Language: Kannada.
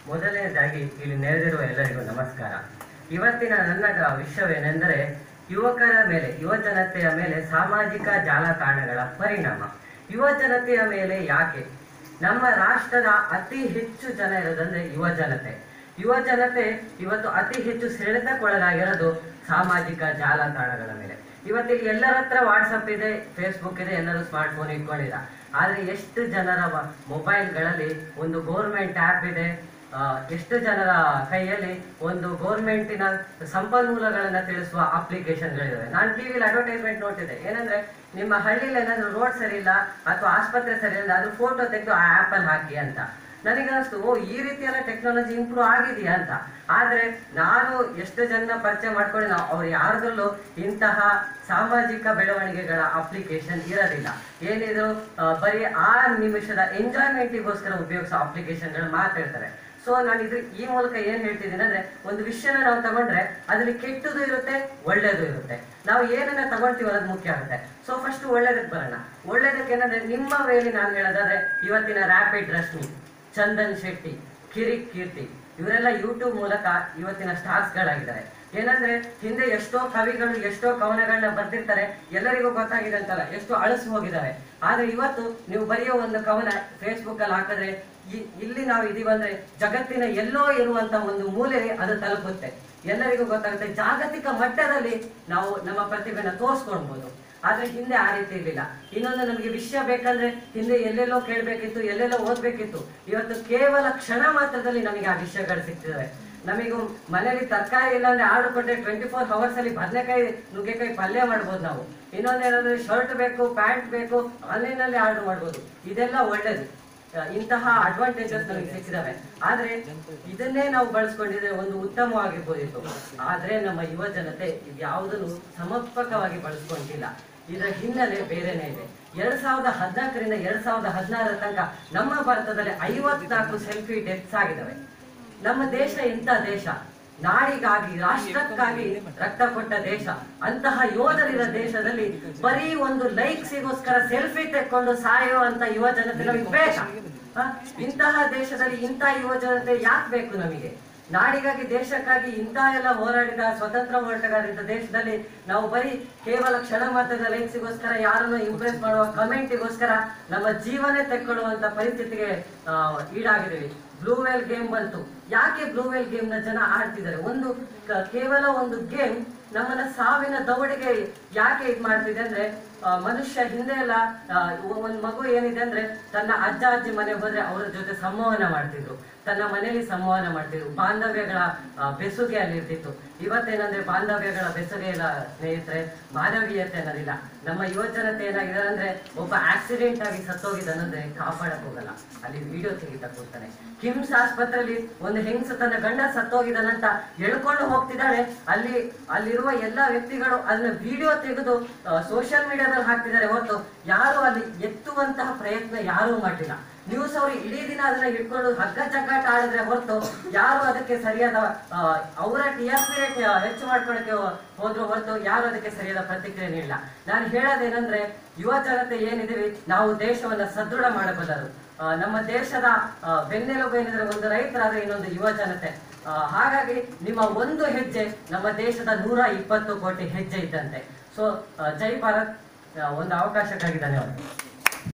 ಮೊದಲನೇದಾಗಿ ಇಲ್ಲಿ ನೆರೆದಿರುವ ಎಲ್ಲರಿಗೂ ನಮಸ್ಕಾರ ಇವತ್ತಿನ ನನ್ನ ಗ- ವಿಷಯವೇನೆಂದರೆ ಯುವಕರ ಮೇಲೆ ಯುವ ಜನತೆಯ ಮೇಲೆ ಸಾಮಾಜಿಕ ಜಾಲತಾಣಗಳ ಪರಿಣಾಮ ಯುವ ಜನತೆಯ ಮೇಲೆ ಯಾಕೆ ನಮ್ಮ ರಾಷ್ಟ್ರದ ಅತಿ ಹೆಚ್ಚು ಜನ ಇರೋದಂದ್ರೆ ಯುವ ಜನತೆ ಯುವ ಜನತೆ ಇವತ್ತು ಅತಿ ಹೆಚ್ಚು ಸೆಳೆತಕ್ಕೊಳಗಾಗಿರೋದು ಸಾಮಾಜಿಕ ಜಾಲತಾಣಗಳ ಮೇಲೆ ಇವತ್ತಿಲ್ಲಿ ಎಲ್ಲರ ಹತ್ರ ವಾಟ್ಸಪ್ ಇದೆ ಫೇಸ್ಬುಕ್ ಇದೆ ಎಲ್ಲರೂ ಸ್ಮಾರ್ಟ್ ಫೋನ್ ಇಟ್ಕೊಂಡಿರ ಆದ್ರೆ ಎಷ್ಟು ಜನರ ವ- ಮೊಬೈಲ್ಗಳಲ್ಲಿ ಒಂದು ಗೋರ್ಮೆಂಟ್ ಆ್ಯಪ್ ಇದೆ ಆ, ಎಷ್ಟು ಜನರ ಕೈಯಲ್ಲಿ ಒಂದು ಗೋರ್ಮೆಂಟಿನ ಸಂಪನ್ಮೂಲಗಳನ್ನ ತಿಳಿಸುವ ಅಪ್ಲಿಕೇಶನ್ಗಳಿದಾವೆ ನಾನು ಟಿವಿಲಿ ಅಡ್ವರ್ಟೈಸ್ಮೆಂಟ್ ನೋಡ್ತಿದ್ದೆ ಏನಂದ್ರೆ ನಿಮ್ಮ ಹಳ್ಳಿಲಿ ಏನಾದ್ರು ರೋಡ್ ಸರಿ ಇಲ್ಲ ಅಥವಾ ಆಸ್ಪತ್ರೆ ಸರಿ ಇಲ್ಲ ಅದು ಫೋಟೋ ತೆಗೆದು ಆ ಆ್ಯಪ್ ಅಲ್ಲಿ ಹಾಕಿ ಅಂತ ನನಗನ್ನಿಸ್ತು ಓ ಈ ರೀತಿ ಎಲ್ಲ ಟೆಕ್ನಾಲಜಿ ಇಂಪ್ರೂವ್ ಆಗಿದೆಯಾ ಅಂತ ಆದ್ರೆ ನಾನು ಎಷ್ಟು ಜನ ಪರಿಚಯ ಮಾಡ್ಕೊಂಡು ನಾವು ಅವ್ರು ಯಾರದಲ್ಲೂ ಇಂತಹ ಸಾಮಾಜಿಕ ಬೆಳವಣಿಗೆಗಳ ಅಪ್ಲಿಕೇಶನ್ ಇರೋದಿಲ್ಲ ಏನಿದ್ರು ಆ, ಬರೀ ಆ ನಿಮಿಷದ ಎಂಜಾಯ್ಮೆಂಟಿಗೋಸ್ಕರ ಉಪಯೋಗಿಸೋ ಅಪ್ಲಿಕೇಶನ್ಗಳು ಮಾತಾಡ್ತಾರೆ ಸೊ ನಾನು ಇದ್ರ ಈ ಮೂಲಕ ಏನ್ ಹೇಳ್ತಿದ್ದೀನಿ ಅಂದ್ರೆ ಒಂದು ವಿಷಯನ ನಾವು ತಗೊಂಡ್ರೆ ಅದ್ರಲ್ಲಿ ಕೆಟ್ಟದು ಇರುತ್ತೆ ಒಳ್ಳೇದು ಇರುತ್ತೆ ನಾವು ಏನನ್ನ ತಗೊಳ್ತೀವೋ ಅದು ಮುಖ್ಯ ಆಗುತ್ತೆ ಸೊ ಫಸ್ಟ್ ಒಳ್ಳೇದಕ್ಕೆ ಬರೋಣ ಒಳ್ಳೇದಕ್ಕೆ ಏನಂದ್ರೆ ನಿಮ್ಮ ವೇಲಿ ನಾನು ಹೇಳೋದಾದ್ರೆ ಇವತ್ತಿನ ರ್ಯಾಪಿಡ್ ರಶ್ಮಿ ಚಂದನ್ ಶೆಟ್ಟಿ ಕಿರಿಕ್ ಕೀರ್ತಿ ಇವರೆಲ್ಲ ಯೂಟ್ಯೂಬ್ ಮೂಲಕ ಇವತ್ತಿನ ಸ್ಟಾರ್ಸ್ ಗಳಾಗಿದ್ದಾರೆ ಏನಂದ್ರೆ ಹಿಂದೆ ಎಷ್ಟೋ ಕವಿಗಳು ಎಷ್ಟೋ ಕವನಗಳನ್ನ ಬರ್ದಿರ್ತಾರೆ ಎಲ್ಲರಿಗೂ ಗೊತ್ತಾಗಿದೆ ಅಂತಲ್ಲ ಎಷ್ಟೋ ಅಳಿಸಿ ಹೋಗಿದ್ದಾರೆ ಆದ್ರೆ ಇವತ್ತು ನೀವು ಬರೆಯೋ ಒಂದು ಕವನ ಫೇಸ್ಬುಕ್ ಅಲ್ಲಿ ಹಾಕಿದ್ರೆ ಇ- ಇಲ್ಲಿ ನಾವು ಇದೀವಂದ್ರೆ ಜಗತ್ತಿನ ಎಲ್ಲೋ ಇರುವಂತ ಒಂದು ಮೂಲೆಗೆ ಅದು ತಲುಪುತ್ತೆ ಎಲ್ಲರಿಗೂ ಗೊತ್ತಾಗುತ್ತೆ ಜಾಗತಿಕ ಮಟ್ಟದಲ್ಲಿ ನಾವು ನಮ್ಮ ಪ್ರತಿಭೆನ ತೋರಿಸ್ಕೊಳ್ಬಹುದು ಆದ್ರೆ ಹಿಂದೆ ಆ ರೀತಿ ಇರ್ಲಿಲ್ಲ ಇನ್ನೊಂದು ನಮಗೆ ವಿಷಯ ಬೇಕಂದ್ರೆ ಹಿಂದೆ ಎಲ್ಲೆಲ್ಲೋ ಕೇಳ್ಬೇಕಿತ್ತು ಎಲ್ಲೆಲ್ಲೋ ಓದ್ಬೇಕಿತ್ತು ಇವತ್ತು ಕೇವಲ ಕ್ಷಣ ಮಾತ್ರದಲ್ಲಿ ನಮಗೆ ಆ ವಿಷಯಗಳು ಸಿಗ್ತಿವೆ ನಮಗೂ ಮನೇಲಿ ತರಕಾರಿ ಇಲ್ಲ ಅಂದ್ರೆ ಆರ್ಡರ್ ಕೊಟ್ಟರೆ ಟ್ವೆಂಟಿ ಫೋರ್ ಅವರ್ಸ್ ಅಲ್ಲಿ ಬದನೆಕಾಯಿ ನುಗ್ಗೆಕಾಯಿ ಪಲ್ಯ ಮಾಡ್ಬೋದು ನಾವು ಇನ್ನೊಂದೇನಂದ್ರೆ ಶರ್ಟ್ ಬೇಕು ಪ್ಯಾಂಟ್ ಬೇಕು ಆನ್ಲೈನ್ ಅಲ್ಲಿ ಆರ್ಡರ್ ಮಾಡ್ಬೋದು ಇದೆಲ್ಲ ಒಳ್ಳೇದು ಆ, ಇಂತಹ ಅಡ್ವಾಂಟೇಜಸ್ ನಮಗೆ ಸಿಕ್ಕಿದಾವೆ ಆದ್ರೆ ಇದನ್ನೇ ನಾವು ಬಳಸ್ಕೊಂಡಿದ್ರೆ ಒಂದು ಉತ್ತಮವಾಗಿರ್ಬೋದಿತ್ತು ಆದ್ರೆ ನಮ್ಮ ಯುವ ಜನತೆ ಇದ್ಯಾವುದನ್ನು ಸಮರ್ಪಕವಾಗಿ ಬಳಸ್ಕೊಂಡಿಲ್ಲ ಇದರ ಹಿನ್ನೆಲೆ ಬೇರೆನೇ ಇದೆ ಎರಡ್ ಸಾವಿರದ ಹದಿನಾಲ್ಕರಿಂದ ಎರಡ್ ಸಾವಿರದ ಹದಿನಾರರ ತನಕ ನಮ್ಮ ಭಾರತದಲ್ಲಿ ಐವತ್ನಾಲ್ಕು ಸೆಲ್ಫಿ ಡೆತ್ಸ್ ಆಗಿದಾವೆ ನಮ್ಮ ದೇಶ ಇಂಥ ದೇಶ ನಾಡಿಗಾಗಿ ರಾಷ್ಟ್ರಕ್ಕಾಗಿ ರಕ್ತ ಕೊಟ್ಟ ದೇಶ ಅಂತಹ ಯೋಧರಿರೋ ದೇಶದಲ್ಲಿ ಬರೀ ಒಂದು ಲೈಕ್ಸಿಗೋಸ್ಕರ ಸೆಲ್ಫಿ ತೆಕ್ಕೊಂಡು ಸಾಯುವಂತ ಯುವ ಜನತೆ ನಮಗೆ ಬೇಕ ಆ? ಇಂತಹ ದೇಶದಲ್ಲಿ ಇಂತಹ ಯುವ ಜನತೆ ಯಾಕೆ ಬೇಕು ನಮಗೆ ನಾಡಿಗಾಗಿ ದೇಶಕ್ಕಾಗಿ ಇಂಥ ಎಲ್ಲ ಹೋರಾಡಿದ ಸ್ವತಂತ್ರ ಹೋರಾಟಗಾರರಿದ್ದ ದೇಶದಲ್ಲಿ ನಾವು ಬರೀ ಕೇವಲ ಕ್ಷಣ ಮಾತ್ರದ ಲೈಕ್ಸಿಗೋಸ್ಕರ ಯಾರನ್ನು ಇಂಪ್ರೆಸ್ ಮಾಡುವ ಕಮೆಂಟಿಗೋಸ್ಕರ ನಮ್ಮ ಜೀವನೇ ತೆಕ್ಕೊಳ್ಳುವಂತ ಪರಿಸ್ಥಿತಿಗೆ ಆ, ಈಡಾಗಿದ್ದೀವಿ ಬ್ಲೂ ವೇಲ್ ಗೇಮ್ ಬಂತು ಯಾಕೆ ಬ್ಲೂ ವೇಲ್ ಗೇಮ್ ನ ಜನ ಆಡ್ತಿದ್ದಾರೆ ಒಂದು ಕ- ಕೇವಲ ಒಂದು ಗೇಮ್ ನಮ್ಮನ್ನ ಸಾವಿನ ದವಡಿಗೆ ಯಾಕೆ ಇದ್ ಮಾಡ್ತಿದೆ ಅಂದ್ರೆ ಆ, ಮನುಷ್ಯ ಹಿಂದೆ ಎಲ್ಲ ಆ, ಒಂದ್ ಮಗು ಏನಿದೆ ಅಂದ್ರೆ ತನ್ನ ಅಜ್ಜ ಅಜ್ಜಿ ಮನೆಗೆ ಹೋದ್ರೆ ಅವರ ಜೊತೆ ಸಂವಹನ ಮಾಡ್ತಿದ್ರು ತನ್ನ ಮನೆಯಲ್ಲಿ ಸಂವಹನ ಮಾಡ್ತಿದ್ರು ಬಾಂಧವ್ಯಗಳ ಆ, ಬೆಸುಗೆ ಅಲ್ಲಿ ಇರ್ತಿತ್ತು ಇವತ್ತೇನಂದ್ರೆ ಬಾಂಧವ್ಯಗಳ ಬೆಸುಗೆ ಇಲ್ಲ ಸ್ನೇಹಿತರೆ ಮಾನವೀಯತೆ ಅನ್ನೋದಿಲ್ಲ ನಮ್ಮ ಯುವ ಜನತೆ ಏನಾಗಿದೆ ಅಂದ್ರೆ ಒಬ್ಬ ಆಕ್ಸಿಡೆಂಟ್ ಆಗಿ ಸತ್ತೋಗಿದ್ದಾನಂದ್ರೆ ಕಾಪಾಡಕ್ ಹೋಗಲ್ಲ ಅಲ್ಲಿ ವಿಡಿಯೋ ತೆಗಿತಾ ಕೂರ್ತಾನೆ ಕಿಮ್ಸ್ ಆಸ್ಪತ್ರೆಯಲ್ಲಿ ಒಂದು ಹೆಂಗಸ ತನ್ನ ಗಂಡ ಸತ್ತೋಗಿದ್ದಾನಂತ ಎಳ್ಕೊಂಡು ಹೋಗ್ತಿದ್ದಾಳೆ ಅಲ್ಲಿ ಅಲ್ಲಿರುವ ಎಲ್ಲಾ ವ್ಯಕ್ತಿಗಳು ಅದನ್ನ ವಿಡಿಯೋ ತೆಗೆದು ಸೋಷಿಯಲ್ ಮೀಡಿಯಾದಲ್ಲಿ ಹಾಕ್ತಿದ್ದಾರೆ ಹೊರತು ಯಾರು ಅಲ್ಲಿ ಎತ್ತುವಂತಹ ಪ್ರಯತ್ನ ಯಾರೂ ಮಾಡಿಲ್ಲ ನ್ಯೂಸ್ ಅವರು ಇಡೀ ದಿನ ಅದನ್ನ ಇಟ್ಕೊಂಡು ಹಗ್ಗ ಜಗ್ಗಾಟ ಆಡಿದ್ರೆ ಹೊರತು ಯಾರು ಅದಕ್ಕೆ ಸರಿಯಾದ ಆ, ಅವರ ಟಿ ಆರ್ ಪಿ ರೇಟ್ ಹೆಚ್ಚು ಮಾಡ್ಕೊಳಕ್ಕೆ ಹೋ- ಹೋದ್ರು ಹೊರತು ಯಾರು ಅದಕ್ಕೆ ಸರಿಯಾದ ಪ್ರತಿಕ್ರಿಯೆ ನೀಡಿಲ್ಲ ನಾನು ಹೇಳೋದೇನಂದ್ರೆ ಯುವ ಜನತೆ ಏನಿದೀವಿ ನಾವು ದೇಶವನ್ನ ಸದೃಢ ಮಾಡಬಲ್ಲರು ಆ, ನಮ್ಮ ದೇಶದ ಆ, ಬೆನ್ನೆಲುಬು ಏನಿದ್ರೆ ಒಂದು ರೈತರಾದ್ರೆ ಇನ್ನೊಂದು ಯುವ ಜನತೆ ಆ, ಹಾಗಾಗಿ ನಿಮ್ಮ ಒಂದು ಹೆಜ್ಜೆ ನಮ್ಮ ದೇಶದ ನೂರ ಇಪ್ಪತ್ತು ಕೋಟಿ ಹೆಜ್ಜೆ ಇದ್ದಂತೆ ಸೊ ಜೈ ಭಾರತ್ ಆ, ಒಂದು ಅವಕಾಶಕ್ಕಾಗಿ ಧನ್ಯವಾದ